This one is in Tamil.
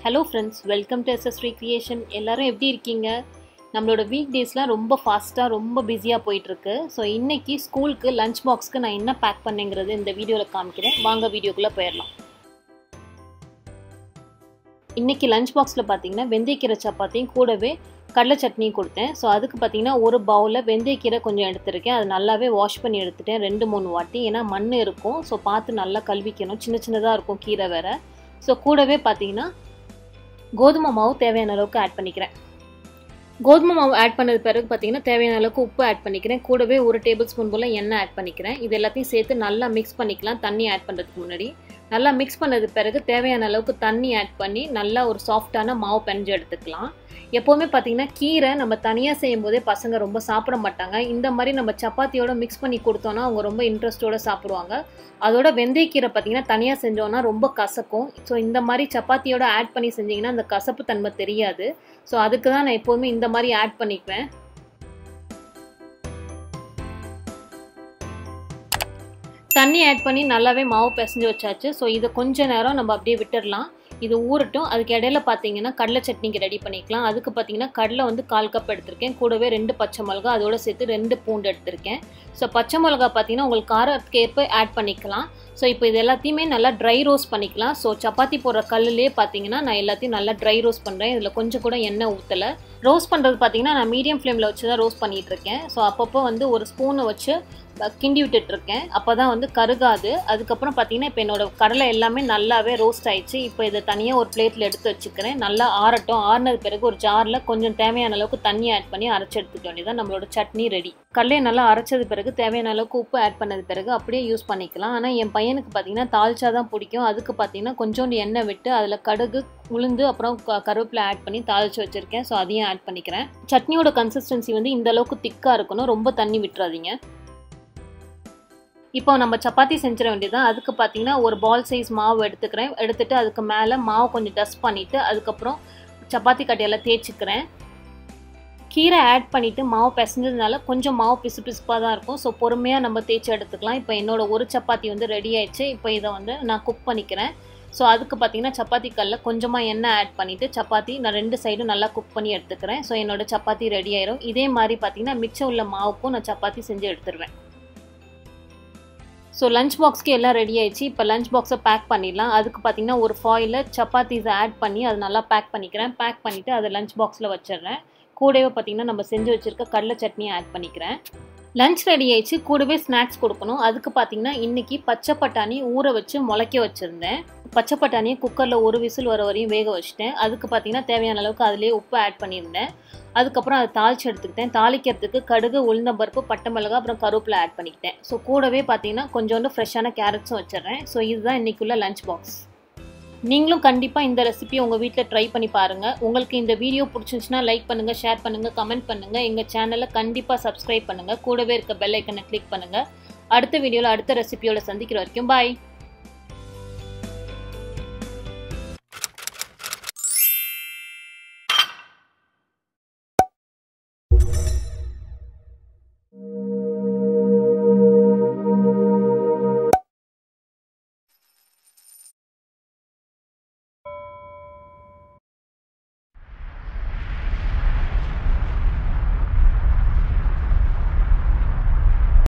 hello friends welcome to எஸ்எஸ்ரீ creation எல்லாரும் எப்படி இருக்கீங்க நம்மளோட வீக் டேஸ்லாம் ரொம்ப ஃபாஸ்ட்டாக ரொம்ப பிஸியாக போயிட்டுருக்கு ஸோ இன்றைக்கி ஸ்கூலுக்கு லஞ்ச் பாக்ஸ்க்கு நான் என்ன பேக் பண்ணேங்கிறது இந்த வீடியோவில் காமிக்கிறேன் வாங்க வீடியோக்குள்ளே போயிடலாம் இன்றைக்கி லஞ்ச் பாக்ஸில் பார்த்தீங்கன்னா வெந்தயக்கீரை சப்பாத்தியும் கூடவே கடலை சட்னியும் கொடுத்தேன் ஸோ அதுக்கு பார்த்தீங்கன்னா ஒரு பவுலில் வெந்தயக்கீரை கொஞ்சம் எடுத்திருக்கேன் அது நல்லாவே வாஷ் பண்ணி எடுத்துட்டேன் ரெண்டு மூணு வாட்டி ஏன்னா மண் இருக்கும் ஸோ பார்த்து நல்லா கழுவிக்கணும் சின்ன சின்னதாக இருக்கும் கீரை வேறு ஸோ கூடவே பார்த்தீங்கன்னா கோதுமை மாவு தேவையான அளவுக்கு ஆட் பண்ணிக்கிறேன் கோதுமை மாவு ஆட் பண்ணது பிறகு பார்த்தீங்கன்னா தேவையான அளவுக்கு உப்பு ஆட் பண்ணிக்கிறேன் கூடவே ஒரு டேபிள் ஸ்பூன் போல் எண்ணெய் ஆட் பண்ணிக்கிறேன் இது எல்லாத்தையும் சேர்த்து நல்லா மிக்ஸ் பண்ணிக்கலாம் தண்ணி ஆட் பண்ணுறதுக்கு முன்னாடி நல்லா மிக்ஸ் பண்ணது பிறகு தேவையான அளவுக்கு தண்ணி ஆட் பண்ணி நல்லா ஒரு சாஃப்டான மாவு பெஞ்சு எடுத்துக்கலாம் எப்போவுமே பார்த்தீங்கன்னா கீரை நம்ம தனியாக செய்யும் போதே பசங்க ரொம்ப சாப்பிட மாட்டாங்க இந்த மாதிரி நம்ம சப்பாத்தியோட மிக்ஸ் பண்ணி கொடுத்தோன்னா அவங்க ரொம்ப இன்ட்ரெஸ்ட்டோட சாப்பிடுவாங்க அதோட வெந்தயக்கீரை பார்த்தீங்கன்னா தனியாக செஞ்சோன்னா ரொம்ப கசக்கும் ஸோ இந்த மாதிரி சப்பாத்தியோட ஆட் பண்ணி செஞ்சிங்கன்னா அந்த கசப்பு தன்மை தெரியாது ஸோ அதுக்கு தான் நான் எப்போவுமே இந்த மாதிரி ஆட் பண்ணிக்குவேன் தண்ணி ஆட் பண்ணி நல்லாவே மாவு பிசைஞ்சு வச்சாச்சு ஸோ இதை கொஞ்ச நேரம் நம்ம அப்படியே விட்டுடலாம் இது ஊறட்டும் அதுக்கு இடையில பார்த்தீங்கன்னா கடலை சட்னிக்கு ரெடி பண்ணிக்கலாம் அதுக்கு பார்த்தீங்கன்னா கடலை வந்து கால் கப் எடுத்திருக்கேன் கூடவே ரெண்டு பச்சை மிளகா அதோட சேர்த்து ரெண்டு பூண்டு எடுத்திருக்கேன் ஸோ பச்சை மிளகா பார்த்தீங்கன்னா உங்களுக்கு காரத்துக்கு ஏற்ப ஆட் பண்ணிக்கலாம் ஸோ இப்போ இது எல்லாத்தையுமே நல்லா ட்ரை ரோஸ்ட் பண்ணிக்கலாம் ஸோ சப்பாத்தி போடுற கல்லுலேயே பார்த்தீங்கன்னா நான் எல்லாத்தையும் நல்லா ட்ரை ரோஸ்ட் பண்ணுறேன் இதில் கொஞ்சம் கூட எண்ணெய் ஊற்றலை ரோஸ்ட் பண்ணுறது பார்த்தீங்கன்னா நான் மீடியம் ஃப்ளேமில் வச்சு தான் ரோஸ்ட் பண்ணிகிட்டு இருக்கேன் ஸோ அப்பப்போ வந்து ஒரு ஸ்பூனை வச்சு கிண்டி விட்டுட்ருக்கேன் அப்போ தான் வந்து கருகாது அதுக்கப்புறம் பார்த்தீங்கன்னா இப்போ என்னோடய கடலை எல்லாமே நல்லாவே ரோஸ்ட் ஆயிடுச்சு இப்போ இதை தனியாக ஒரு பிளேட்டில் எடுத்து வச்சுக்கிறேன் நல்லா ஆறட்டும் ஆறினது பிறகு ஒரு ஜாரில் கொஞ்சம் தேவையான அளவுக்கு தண்ணி ஆட் பண்ணி அரைச்சி எடுத்துக்க வேண்டியதான் நம்மளோட சட்னி ரெடி கடலையை நல்லா அரைச்சது பிறகு தேவையான அளவுக்கு உப்பு ஆட் பண்ணது பிறகு அப்படியே யூஸ் பண்ணிக்கலாம் ஆனால் என் பையனுக்கு பார்த்தீங்கன்னா தாளிச்சா தான் பிடிக்கும் அதுக்கு பார்த்தீங்கன்னா கொஞ்சோண்டு எண்ணெய் விட்டு அதில் கடுகு உளுந்து அப்புறம் கருவேப்பிலை ஆட் பண்ணி தாளித்து வச்சுருக்கேன் ஸோ அதையும் ஆட் பண்ணிக்கிறேன் சட்னியோட கன்சிஸ்டன்சி வந்து இந்த அளவுக்கு திக்காக இருக்கணும் ரொம்ப தண்ணி விட்டுறாதீங்க இப்போ நம்ம சப்பாத்தி செஞ்சிட வேண்டியதான் அதுக்கு பார்த்தீங்கன்னா ஒரு பால் சைஸ் மாவு எடுத்துக்கிறேன் எடுத்துகிட்டு அதுக்கு மேலே மாவு கொஞ்சம் டஸ்ட் பண்ணிவிட்டு அதுக்கப்புறம் சப்பாத்தி கட்டையெல்லாம் தேய்ச்சிக்கிறேன் கீரை ஆட் பண்ணிவிட்டு மாவு பிசைஞ்சதுனால கொஞ்சம் மாவு பிசு பிசுப்பாக தான் இருக்கும் ஸோ பொறுமையாக நம்ம தேய்ச்சி எடுத்துக்கலாம் இப்போ என்னோடய ஒரு சப்பாத்தி வந்து ரெடி ஆயிடுச்சு இப்போ இதை வந்து நான் குக் பண்ணிக்கிறேன் ஸோ அதுக்கு பார்த்தீங்கன்னா சப்பாத்தி கல்லில் கொஞ்சமாக எண்ணெய் ஆட் பண்ணிவிட்டு சப்பாத்தி நான் ரெண்டு சைடும் நல்லா குக் பண்ணி எடுத்துக்கிறேன் ஸோ என்னோடய சப்பாத்தி ரெடி ஆயிரும் இதே மாதிரி பார்த்தீங்கன்னா மிச்சம் உள்ள மாவுக்கும் நான் சப்பாத்தி செஞ்சு எடுத்துருவேன் ஸோ லஞ்ச் பாக்ஸ்க்கு எல்லாம் ரெடி ஆயிடுச்சு இப்போ லஞ்ச் பாக்ஸை பேக் பண்ணிடலாம் அதுக்கு பார்த்தீங்கன்னா ஒரு ஃபாயிலில் சப்பாத்திஸை ஆட் பண்ணி அதை நல்லா பேக் பண்ணிக்கிறேன் பேக் பண்ணிவிட்டு அதை லஞ்ச் பாக்ஸில் வச்சிடுறேன் கூடவே பார்த்தீங்கன்னா நம்ம செஞ்சு வச்சுருக்க கடலை சட்னியை ஆட் பண்ணிக்கிறேன் லஞ்ச் ரெடி ஆயிடுச்சு கூடவே ஸ்நாக்ஸ் கொடுக்கணும் அதுக்கு பார்த்தீங்கன்னா இன்றைக்கி பச்சை பட்டாணி ஊற வச்சு முளைக்க வச்சுருந்தேன் பச்சை பட்டாணியை குக்கரில் ஒரு விசில் வர வரையும் வேக வச்சுட்டேன் அதுக்கு பார்த்தீங்கன்னா தேவையான அளவுக்கு அதிலே உப்பு ஆட் பண்ணியிருந்தேன் அதுக்கப்புறம் அதை தாளித்து எடுத்துக்கிட்டேன் தாளிக்கிறதுக்கு கடுகு உளுந்தம்பருப்பு பட்டை மிளகா அப்புறம் கருவேப்பிலை ஆட் பண்ணிக்கிட்டேன் ஸோ கூடவே பார்த்தீங்கன்னா கொஞ்சோண்டு ஃப்ரெஷ்ஷான கேரட்ஸும் வச்சிடுறேன் ஸோ இதுதான் இன்றைக்குள்ள லஞ்ச் பாக்ஸ் நீங்களும் கண்டிப்பாக இந்த ரெசிபியை உங்கள் வீட்டில் ட்ரை பண்ணி பாருங்கள் உங்களுக்கு இந்த வீடியோ பிடிச்சிருந்துச்சுன்னா லைக் பண்ணுங்கள் ஷேர் பண்ணுங்கள் கமெண்ட் பண்ணுங்கள் எங்கள் சேனலை கண்டிப்பாக சப்ஸ்கிரைப் பண்ணுங்கள் கூடவே இருக்க பெல் ஐக்கனை கிளிக் பண்ணுங்கள் அடுத்த வீடியோவில் அடுத்த ரெசிபியோட சந்திக்கிற வரைக்கும் பாய்